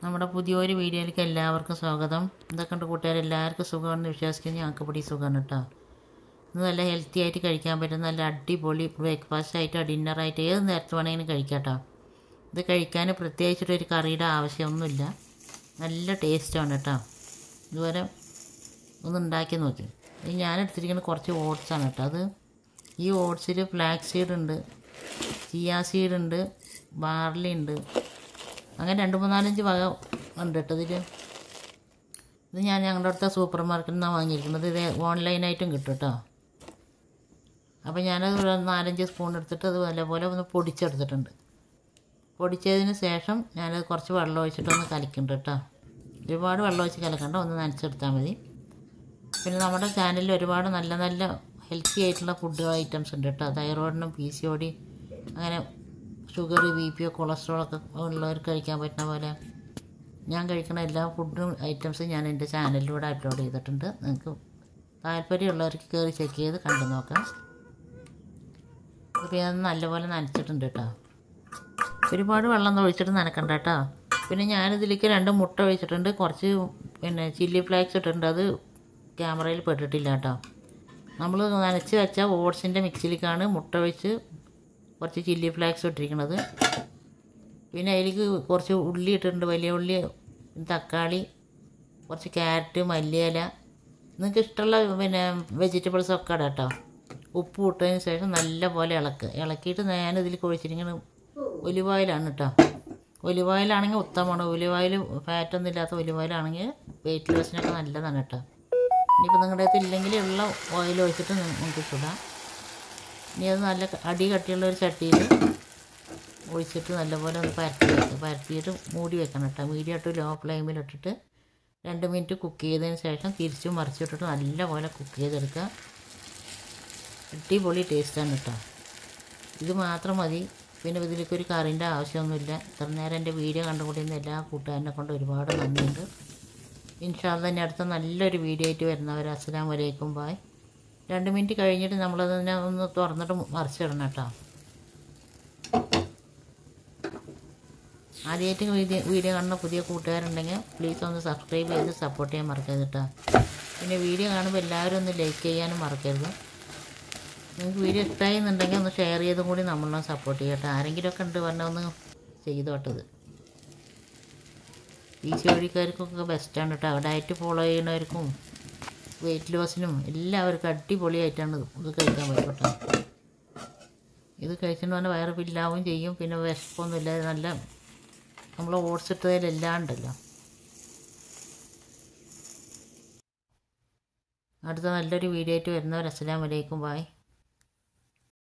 നമ്മുടെ പുതിയൊരു വീഡിയോയിലേക്ക് എല്ലാവർക്കും സ്വാഗതം എന്തൊക്കെയുണ്ട് കൂട്ടുകാർ എല്ലാവർക്കും സുഖമാണെന്ന് വിശ്വസിക്കുന്നു ഞങ്ങൾക്ക് പിടി സുഖമാണ് കേട്ടോ ഇന്ന് നല്ല ഹെൽത്തി ആയിട്ട് കഴിക്കാൻ പറ്റുന്ന നല്ല അടിപൊളി ബ്രേക്ക്ഫാസ്റ്റ് ആയിട്ടോ ഡിന്നറായിട്ട് ഏത് നേരത്ത് വേണമെങ്കിലും കഴിക്കാം കേട്ടോ ഇത് കഴിക്കാൻ പ്രത്യേകിച്ചിട്ടൊരു കറിയുടെ ആവശ്യമൊന്നുമില്ല നല്ല ടേസ്റ്റാണ് കേട്ടോ ഇതുവരെ ഒന്ന് ഉണ്ടാക്കി നോക്കി ഇത് ഞാൻ എടുത്തിരിക്കുന്നത് കുറച്ച് ഓട്സാണ് കേട്ടോ അത് ഈ ഓട്സിൽ ഫ്ലാക്സ് സീഡ് ഉണ്ട് ചിയാ സീഡ് ഉണ്ട് ബാർലി ഉണ്ട് അങ്ങനെ രണ്ട് മൂന്നാലഞ്ച് വക ഉണ്ട് കേട്ടോ ഇതിൽ ഇത് ഞാൻ ഞങ്ങളുടെ അടുത്ത സൂപ്പർ മാർക്കറ്റിൽ നിന്നാണ് വാങ്ങിയിരിക്കുന്നത് ഇത് ഓൺലൈനായിട്ടും കിട്ടും കേട്ടോ അപ്പോൾ ഞാനത് ഒരു നാലഞ്ച് സ്പൂൺ എടുത്തിട്ട് അത് നല്ലപോലെ ഒന്ന് പൊടിച്ചെടുത്തിട്ടുണ്ട് പൊടിച്ചതിന് ശേഷം ഞാനത് കുറച്ച് വെള്ളം ഒഴിച്ചിട്ട് ഒന്ന് കലക്കുന്നുണ്ട് കേട്ടോ ഒരുപാട് വെള്ളം ഒഴിച്ച് കലക്കണ്ട ഒന്ന് നനച്ചെടുത്താൽ മതി പിന്നെ നമ്മുടെ ചാനലിൽ ഒരുപാട് നല്ല നല്ല ഹെൽത്തി ആയിട്ടുള്ള ഫുഡ് ഐറ്റംസ് ഉണ്ട് കേട്ടോ തൈറോയിഡിനും പി സി ഒ ഡി അങ്ങനെ ഷുഗർ ബി പി കൊളസ്ട്രോളൊക്കെ ഉള്ളവർക്ക് കഴിക്കാൻ പറ്റുന്ന പോലെ ഞാൻ കഴിക്കുന്ന എല്ലാ ഫുഡും ഐറ്റംസും ഞാൻ എൻ്റെ ചാനലിലൂടെ അപ്ലോഡ് ചെയ്തിട്ടുണ്ട് നിങ്ങൾക്ക് താല്പര്യമുള്ളവർക്ക് കയറി ചെക്ക് ചെയ്ത് കണ്ടു നോക്കാം അപ്പോൾ ഞാൻ നല്ലപോലെ നനച്ചിട്ടുണ്ട് കേട്ടോ ഒരുപാട് വെള്ളം ഒഴിച്ചിട്ട് നനക്കണ്ട കേട്ടോ പിന്നെ ഞാനിതിലേക്ക് രണ്ട് മുട്ട ഒഴിച്ചിട്ടുണ്ട് കുറച്ച് പിന്നെ ചില്ലി ഫ്ലേക്സ് ഇട്ടിട്ടുണ്ട് അത് ക്യാമറയിൽ പെട്ടിട്ടില്ല കേട്ടോ നമ്മൾ നനച്ച് വെച്ച ഓട്സിൻ്റെ മിക്സിയിലേക്കാണ് മുട്ട ഒഴിച്ച് കുറച്ച് ചില്ലി ഫ്ലേക്സ് ഇട്ടിരിക്കുന്നത് പിന്നെ അതിലേക്ക് കുറച്ച് ഉള്ളി ഇട്ടിട്ടുണ്ട് വലിയ ഉള്ളി തക്കാളി കുറച്ച് ക്യാരറ്റ് മല്ലിയില നിങ്ങൾക്ക് ഇഷ്ടമുള്ള പിന്നെ വെജിറ്റബിൾസ് ഒക്കെ ഇടാം കേട്ടോ ഉപ്പ് ഇട്ടതിന് ശേഷം നല്ല പോലെ ഇളക്കുക ഇളക്കിയിട്ട് ഞാൻ ഇതിലേക്ക് ഒഴിച്ചിരിക്കുന്നത് ഒലിവ് ഓയിലാണ് കേട്ടോ ഒലിവ് ഓയിലാണെങ്കിൽ ഉത്തമമാണ് ഒലിവ് ഓയിൽ ഫാറ്റൊന്നും ഇല്ലാത്ത ഒലിവ് ഓയിലാണെങ്കിൽ വെയിറ്റ് ലോസിനൊക്കെ നല്ലതാണ് കേട്ടോ ഇനിയിപ്പോൾ നിങ്ങളുടെ അടുത്ത് ഇല്ലെങ്കിൽ ഉള്ള ഓയിൽ ഒഴിച്ചിട്ട് നിങ്ങൾക്ക് ചുടാം ഇനി അത് നല്ല അടി കട്ടിയുള്ള ഒരു ചട്ടിയിൽ ഒഴിച്ചിട്ട് നല്ലപോലെ ഒന്ന് പരത്തി വെക്കുക പരത്തിയിട്ട് മൂടി വെക്കണം കേട്ടോ മീഡിയം ടു ലോ ഫ്ലെയിമിൽ ഇട്ടിട്ട് രണ്ട് മിനിറ്റ് കുക്ക് ചെയ്തതിന് ശേഷം തിരിച്ചു മറിച്ചിട്ടിട്ട് നല്ലപോലെ കുക്ക് ചെയ്തെടുക്കുക അടിപൊളി ടേസ്റ്റാണ് കേട്ടോ ഇത് മാത്രം മതി പിന്നെ ഇതിലേക്ക് ഒരു കറിൻ്റെ ആവശ്യമൊന്നുമില്ല ഇത്ര നേരം എൻ്റെ വീഡിയോ കണ്ടുകൊണ്ടിരുന്ന എല്ലാ കൂട്ടുകാരനെ കൊണ്ട് ഒരുപാട് നന്ദിയുണ്ട് ഇൻഷാല്ല തന്നെ അടുത്ത നല്ലൊരു വീഡിയോ ആയിട്ട് വരുന്നവർ അസ്സലാം വലൈക്കും ബായ് രണ്ട് മിനിറ്റ് കഴിഞ്ഞിട്ട് നമ്മളതിനെ ഒന്ന് തുറന്നിട്ട് മറിച്ചിടണം കേട്ടോ ആദ്യമായിട്ട് വീഡിയോ വീഡിയോ കാണുന്ന പുതിയ കൂട്ടുകാരുണ്ടെങ്കിൽ പ്ലീസ് ഒന്ന് സബ്സ്ക്രൈബ് ചെയ്ത് സപ്പോർട്ട് ചെയ്യാൻ മറക്കരുത് കേട്ടോ പിന്നെ വീഡിയോ കാണുമ്പോൾ എല്ലാവരും ഒന്ന് ലൈക്ക് ചെയ്യാനും മറക്കരുത് നിങ്ങൾക്ക് വീഡിയോ ഇഷ്ടമായി എന്നുണ്ടെങ്കിൽ ഒന്ന് ഷെയർ ചെയ്തും കൂടി നമ്മളെ സപ്പോർട്ട് ചെയ്യട്ടെ ആരെങ്കിലുമൊക്കെ ഉണ്ട് പറഞ്ഞാൽ ഒന്ന് ചെയ്തോട്ടത് ഈ വഴിക്കാർക്കൊക്കെ ബെസ്റ്റാണ് കേട്ടോ ഡയറ്റ് ഫോളോ ചെയ്യുന്നവർക്കും വെയിറ്റ് ലോസിനും എല്ലാവർക്കും അടിപൊളിയായിട്ടാണ് ഇത് കഴിക്കാൻ പറ്റും കേട്ടോ ഇത് കഴിച്ചിട്ട് പറഞ്ഞാൽ വയറ് ഫില്ലാവും ചെയ്യും പിന്നെ വിശപ്പൊന്നും ഇല്ലാതെ നല്ല നമ്മൾ ഓട്സ് ഇട്ടതിലെല്ലാം ഉണ്ടല്ലോ അടുത്ത നല്ലൊരു വീഡിയോ ആയിട്ട് വരുന്നവർ അസ്സലാം വലൈക്കും ബായ്